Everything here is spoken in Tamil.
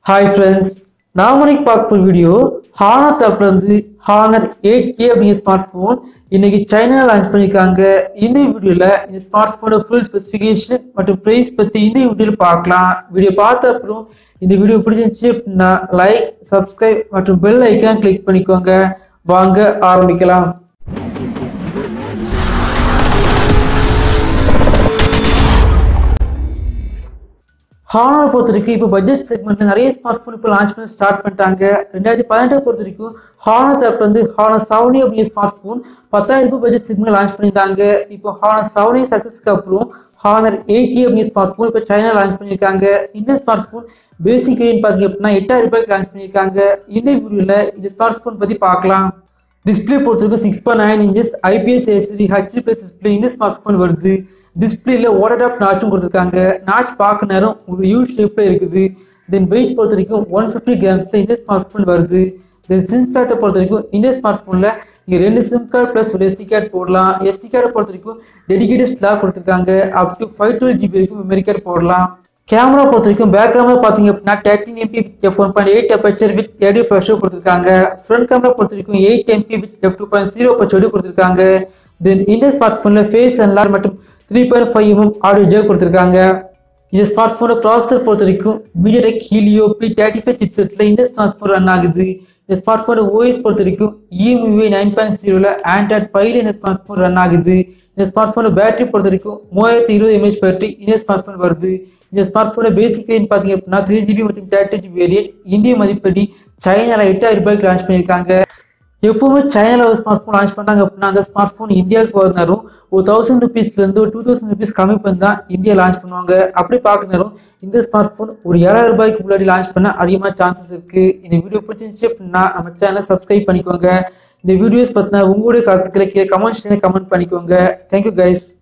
ஹாய் ஃப்ரெண்ட்ஸ் நான் இன்னைக்கு பார்க்க போகிற வீடியோ ஹானர் தரப்புல இருந்து ஹானர் எயிட் கே அப்படிங்கிற ஸ்மார்ட் ஃபோன் இன்னைக்கு சைனா லான்ச் பண்ணியிருக்காங்க இந்த வீடியோவில் இந்த ஸ்மார்ட் ஃபோனோட ஃபுல் ஸ்பெசிஃபிகேஷன் மற்றும் ப்ரைஸ் பற்றி இந்த வீடியோவில் பார்க்கலாம் வீடியோ பார்த்த அப்புறம் இந்த வீடியோ பிடிச்சிருந்துச்சு அப்படின்னா லைக் சப்ஸ்கிரைப் மற்றும் பெல் ஐக்கான் கிளிக் பண்ணிக்கோங்க வாங்க ஆரம்பிக்கலாம் ஹானர் பொறுத்த வரைக்கும் இப்போ பட்ஜெட் செக்மெண்ட்ல நிறைய ஸ்மார்ட் ஃபோன் இப்போ லான்ச் பண்ண ஸ்டார்ட் பண்ணிட்டாங்க ரெண்டாயிரத்தி பதினெட்டை பொறுத்த வரைக்கும் ஹானர் தரப்புல இருந்து ஹானர் சவுனி அப்படிங்கிற ஸ்மார்ட் ஃபோன் பத்தாயிரம் ரூபாய் பட்ஜெட் செக்மெண்ட் லான்ச் பண்ணியிருந்தாங்க இப்போ ஹானர் சவுனி சக்ஸஸ்க்கு அப்புறம் ஹானர் எயிட்டி அப்படிங்கிற ஸ்மார்ட் ஃபோன் இப்போ சைனா லான்ச் பண்ணியிருக்காங்க இந்த ஸ்மார்ட் ஃபோன் பேசிக் ரேட் பார்த்தீங்க அப்படின்னா எட்டாயிரம் ரூபாய்க்கு லான்ச் பண்ணியிருக்காங்க இந்த வீடியோவில் இந்த ஸ்மார்ட் ஃபோன் பற்றி பார்க்கலாம் டிஸ்பிளே பொறுத்தவரைக்கும் six point nine inches IPS SD HD plus display இந்த ஸ்மார்ட் ஃபோன் வருது டிஸ்பிளேல ஓடடாப் நாச்சும் கொடுத்துருக்காங்க நாச் பார்க்க நேரம் ஒரு யூ ஷேப்ல இருக்குது தென் வெயிட் பொறுத்த வரைக்கும் ஒன் ஃபிஃப்டி கிராம்ஸ்ல இந்த ஸ்மார்ட் ஃபோன் வருது தென் சிம் கார்டை பொறுத்த வரைக்கும் இந்த ஸ்மார்ட் ஃபோனில் நீங்கள் ரெண்டு சிம் கார்டு ப்ளஸ் ஒரு எஸ்டி கார்டு போடலாம் எஸ்டி கார்டை பொறுத்த வரைக்கும் டெடிகேட்டட் ஸ்லாக் கொடுத்துருக்காங்க up to five twelve GB வரைக்கும் மெமரி கார்டு போடலாம் கேமரா பொறுத்த வரைக்கும் பேக் கேமரா பார்த்தீங்க அப்படின்னா thirteen MP with four point eight aperture with எடி ஃபர்ஸ்ட் கொடுத்துருக்காங்க ஃப்ரண்ட் கேமரா பொறுத்த வரைக்கும் eight MP with F two point zero பச்சோடு கொடுத்துருக்காங்க தென் இந்த ஸ்மார்ட் ஃபோனில் ஃபேஸ் அன்லார் மற்றும் three point five MM audio J கொடுத்துருக்காங்க இந்த ஸ்மார்ட் ஃபோனோட ப்ராசஸர் பொறுத்த வரைக்கும் MediaTek Helio P thirty five சிப்செட்டில் இந்த ஸ்மார்ட் ஃபோன் ரன் ஆகுது இந்த ஸ்மார்ட் ஃபோனோட ஓஎஸ் பொறுத்த வரைக்கும் இஎம்யூஏ நைன் பாயிண்ட் ஜீரோவில் ஆண்ட்ராய்ட் ஃபைவ்ல இந்த ஸ்மார்ட் ஃபோன் ரன் ஆகுது இந்த ஸ்மார்ட் ஃபோனோட பேட்டரி பொறுத்த வரைக்கும் மூவாயிரத்தி இருபது எம்ஏஹெச் பேட்டரி இந்த ஸ்மார்ட் ஃபோன் வருது இந்த ஸ்மார்ட் ஃபோனோட பேசிக் ரேட் பார்த்தீங்க அப்படின்னா த்ரீ ஜிபி மற்றும் தேர்ட்டி ஜிபி வேரியன்ட் இந்திய மதிப்படி சைனால எட்டாயிரம் ரூபாய்க்கு லான்ச் பண்ணியிருக்காங்க எப்பவுமே சைனால ஒரு ஸ்மார்ட் ஃபோன் லான்ச் பண்ணாங்க அப்படின்னா அந்த ஸ்மார்ட் ஃபோன் இந்தியாவுக்கு வரணும் ஒரு தௌசண்ட் ருபீஸ்லேருந்து ஒரு டூ தௌசண்ட் ருபீஸ் கம்மி பண்ணி தான் இந்தியா லான்ச் பண்ணுவாங்க அப்படி பார்க்க நேரம் இந்த ஸ்மார்ட் ஃபோன் ஒரு ஏழாயிரம் ரூபாய்க்கு முன்னாடி லான்ச் பண்ண அதிகமான சான்சஸ் இருக்கு இந்த வீடியோ பிடிச்சிருந்துச்சு அப்படின்னா நம்ம சேனலை சப்ஸ்கிரைப் பண்ணிக்கோங்க இந்த வீடியோஸ் பற்றின உங்களுடைய கருத்துக்களை கீழே கமெண்ட்ஸ் கமெண்ட் பண்ணிக்கோங்க தேங்க்யூ கைஸ்